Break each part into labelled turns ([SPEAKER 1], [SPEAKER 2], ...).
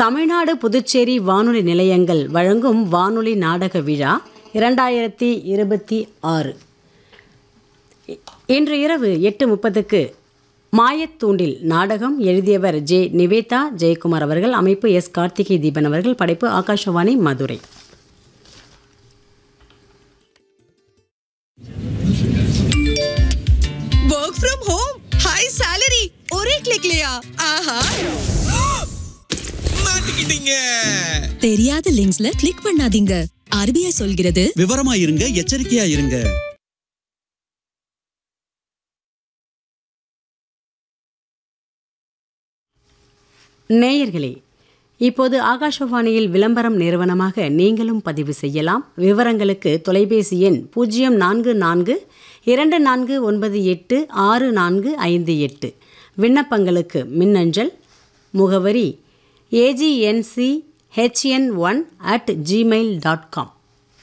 [SPEAKER 1] தமிழ்நாடு புதுச்சேரி வானொலி நிலையங்கள் வழங்கும் வானொலி நாடக விழா இரண்டாயிரத்தி இருபத்தி ஆறு இன்று இரவு எட்டு முப்பதுக்கு மாயத்தூண்டில் நாடகம் எழுதியவர் ஜே நிவேதா ஜெயக்குமார் அவர்கள் அமைப்பு எஸ் கார்த்திகை தீபன் அவர்கள் படைப்பு Akashvani Madurai
[SPEAKER 2] work from home high salary ஒரே கிளிக்லயா ஆஹா
[SPEAKER 3] மாட்டிக்கிட்டீங்க
[SPEAKER 2] தெரியாத லிங்க்ஸ்ல கிளிக் பண்ணாதீங்க ஆர்பிஐ சொல்கிறது
[SPEAKER 3] விவரமா இருங்க எச்சரிக்கையா இருங்க
[SPEAKER 1] நேயர்களே இப்போது ஆகாஷவாணியில் விளம்பரம் நிறுவனமாக நீங்களும் பதிவு செய்யலாம் விவரங்களுக்கு தொலைபேசி எண் பூஜ்ஜியம் நான்கு நான்கு இரண்டு நான்கு ஒன்பது எட்டு ஆறு நான்கு ஐந்து எட்டு விண்ணப்பங்களுக்கு மின்னஞ்சல் முகவரி AGNC HN one at Gmail dot com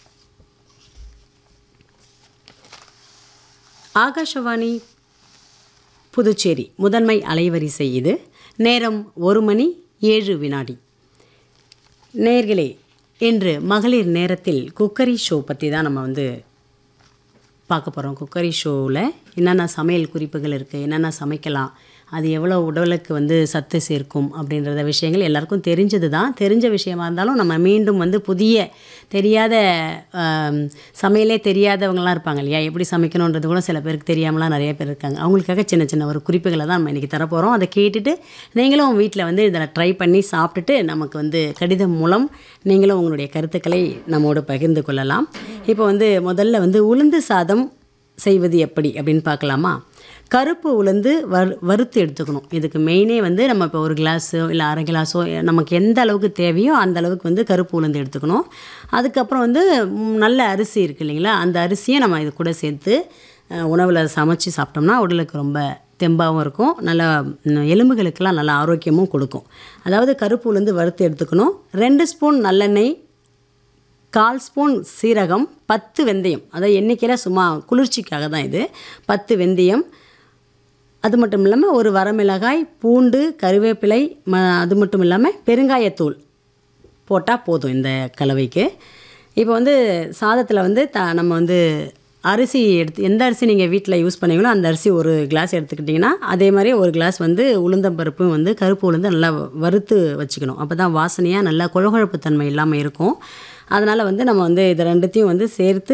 [SPEAKER 1] Akashvani Puducherry முதன்மை அலைவரிசை இது நேரம் ஒரு மணி ஏழு வினாடி நேர்களே இன்று மகளிர் நேரத்தில் குக்கரி ஷோ பற்றி தான் நம்ம வந்து பார்க்க போகிறோம் குக்கரி ஷோவில் என்னென்ன சமையல் குறிப்புகள் இருக்குது என்னென்ன சமைக்கலாம் அது எவ்வளோ உடலுக்கு வந்து சத்து சேர்க்கும் அப்படின்றத விஷயங்கள் எல்லாருக்கும் தெரிஞ்சது தான் தெரிஞ்ச விஷயமா இருந்தாலும் நம்ம மீண்டும் வந்து புதிய தெரியாத ஆம், சமையலே தெரியாதவங்களாம் இருப்பாங்க இல்லையா எப்படி சமைக்கணுன்றது கூட சில பேருக்கு தெரியாமலாம் நிறைய பேர் இருக்காங்க அவங்களுக்காக சின்ன சின்ன ஒரு குறிப்புகளை தான் நம்ம இன்றைக்கி தரப்போகிறோம் அதை கேட்டுட்டு நீங்களும் வீட்டில் வந்து இதில் ட்ரை பண்ணி சாப்பிட்டுட்டு நமக்கு வந்து கடிதம் மூலம் நீங்களும் உங்களுடைய கருத்துக்களை நம்மோடு பகிர்ந்து கொள்ளலாம் இப்போ வந்து முதல்ல வந்து உளுந்து சாதம் செய்வது எப்படி அப்படின்னு பார்க்கலாமா கருப்பு உளுந்து வறு வறுத்து எடுத்துக்கணும் இதுக்கு மெயினே வந்து நம்ம இப்போ ஒரு கிளாஸோ இல்லை அரை கிளாஸோ நமக்கு எந்த அளவுக்கு தேவையோ அந்த அளவுக்கு வந்து கருப்பு உளுந்து எடுத்துக்கணும் அதுக்கப்புறம் வந்து ம், நல்ல அரிசி இருக்குது இல்லைங்களா அந்த அரிசியை நம்ம இது கூட சேர்த்து உணவில் சமைச்சு சாப்பிட்டோம்னா உடலுக்கு ரொம்ப தெம்பாகவும் இருக்கும் நல்லா ம், எலும்புகளுக்கெல்லாம் நல்ல ஆரோக்கியமும் கொடுக்கும் அதாவது கருப்பு உளுந்து வறுத்து எடுத்துக்கணும் ரெண்டு ஸ்பூன் நல்லெண்ணெய் கால் ஸ்பூன் சீரகம் பத்து வெந்தயம் அதாவது எண்ணிக்கையில் சும்மா குளிர்ச்சிக்காக தான் இது பத்து வெந்தயம் அது மட்டும் இல்லாமல் ஒரு வரமிளகாய் பூண்டு கருவேப்பிலை ம அது மட்டும் இல்லாமல் பெருங்காயத்தூள் போட்டால் போதும் இந்த கலவைக்கு இப்போ வந்து சாதத்தில் வந்து த நம்ம வந்து அரிசி எடுத்து எந்த அரிசி நீங்கள் வீட்டில் யூஸ் பண்ணீங்களோ அந்த அரிசி ஒரு கிளாஸ் எடுத்துக்கிட்டிங்கன்னா அதே மாதிரி ஒரு கிளாஸ் வந்து உளுந்தம்பருப்பும் வந்து கருப்பு உளுந்து நல்லா வறுத்து வச்சுக்கணும் அப்போ தான் வாசனையாக நல்லா குழகுழப்பு தன்மை இல்லாமல் இருக்கும் அதனால் வந்து நம்ம வந்து இதை ரெண்டுத்தையும் வந்து சேர்த்து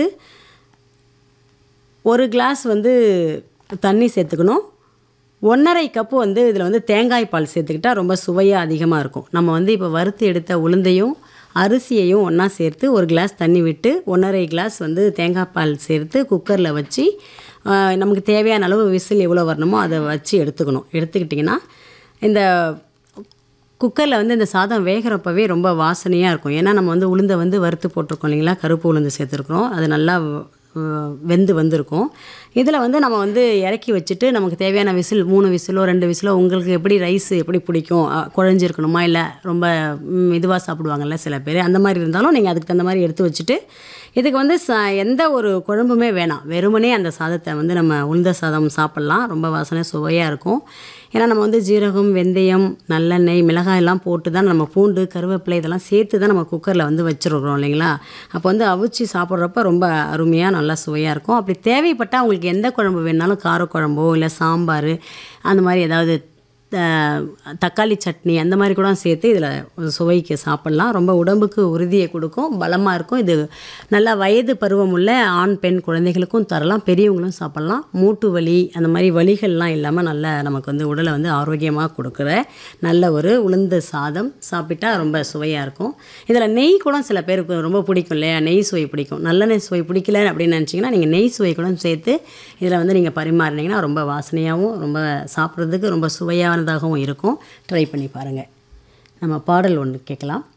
[SPEAKER 1] ஒரு கிளாஸ் வந்து தண்ணி சேர்த்துக்கணும் ஒன்றரை கப்பு வந்து இதில் வந்து தேங்காய் பால் சேர்த்துக்கிட்டா ரொம்ப சுவையாக அதிகமாக இருக்கும் நம்ம வந்து இப்போ வறுத்து எடுத்த உளுந்தையும் அரிசியையும் ஒன்றா சேர்த்து ஒரு கிளாஸ் தண்ணி விட்டு ஒன்றரை கிளாஸ் வந்து தேங்காய் பால் சேர்த்து குக்கரில் வச்சு ஆஹ், நமக்கு தேவையான அளவு விசில் எவ்வளோ வரணுமோ அதை வச்சு எடுத்துக்கணும் எடுத்துக்கிட்டிங்கன்னா இந்த குக்கரில் வந்து இந்த சாதம் வேகிறப்பவே ரொம்ப வாசனையாக இருக்கும் ஏன்னா நம்ம வந்து உளுந்தை வந்து வறுத்து போட்டிருக்கோம் இல்லைங்களா கருப்பு உளுந்து சேர்த்துருக்குறோம் அது நல்லா அஹ், வெந்து வந்திருக்கும் இதில் வந்து நம்ம வந்து இறக்கி வச்சுட்டு நமக்கு தேவையான விசில் மூணு விசிலோ ரெண்டு விசிலோ உங்களுக்கு எப்படி ரைஸ் எப்படி பிடிக்கும் அஹ், குழஞ்சிருக்கணுமா இல்லை ரொம்ப இதுவாக சாப்பிடுவாங்கல்ல சில பேர் அந்த மாதிரி இருந்தாலும் நீங்கள் அதுக்கு தகுந்த மாதிரி எடுத்து வச்சுட்டு இதுக்கு வந்து ச எந்த ஒரு குழம்புமே வேணாம் வெறுமனே அந்த சாதத்தை வந்து நம்ம உளுந்த சாதம் சாப்பிட்லாம் ரொம்ப வாசனை சுவையாக இருக்கும் ஏன்னா நம்ம வந்து ஜீரகம் வெந்தயம் நல்லெண்ணெய் மிளகாய் எல்லாம் போட்டு தான் நம்ம பூண்டு கருவேப்பிலை இதெல்லாம் சேர்த்து தான் நம்ம குக்கரில் வந்து வச்சுருக்குறோம் இல்லைங்களா அப்போ வந்து அவிச்சு சாப்பிட்றப்ப ரொம்ப அருமையாக நல்லா சுவையாக இருக்கும் அப்படி தேவைப்பட்டால் உங்களுக்கு எந்த குழம்பு வேணாலும் காரக்குழம்போ இல்லை சாம்பார் அந்த மாதிரி ஏதாவது த- தக்காளி சட்னி அந்த மாதிரி கூட சேர்த்து இதில் சுவைக்கு சாப்பிட்லாம் ரொம்ப உடம்புக்கு உறுதியை கொடுக்கும் பலமாக இருக்கும் இது நல்லா வயது பருவம் உள்ள ஆண் பெண் குழந்தைகளுக்கும் தரலாம் பெரியவங்களும் சாப்பிட்லாம் மூட்டு வலி அந்த மாதிரி வலிகள்லாம் இல்லாமல் நல்ல நமக்கு வந்து உடலை வந்து ஆரோக்கியமாக கொடுக்குற நல்ல ஒரு உளுந்து சாதம் சாப்பிட்டா ரொம்ப சுவையாக இருக்கும் இதில் நெய் கூட சில பேருக்கு ரொம்ப பிடிக்கும் இல்லையா நெய் சுவை பிடிக்கும் நல்லெண்ணெய் சுவை பிடிக்கல அப்படின்னு நினச்சிங்கன்னா நீங்கள் நெய் சுவை கூட சேர்த்து இதில் வந்து நீங்கள் பரிமாறினீங்கன்னா ரொம்ப வாசனையாகவும் ரொம்ப சாப்பிட்றதுக்கு ரொம்ப சுவையானதாகவும் இருக்கும் ட்ரை பண்ணி பாருங்கள் நம்ம பாடல் ஒன்று கேட்கலாம்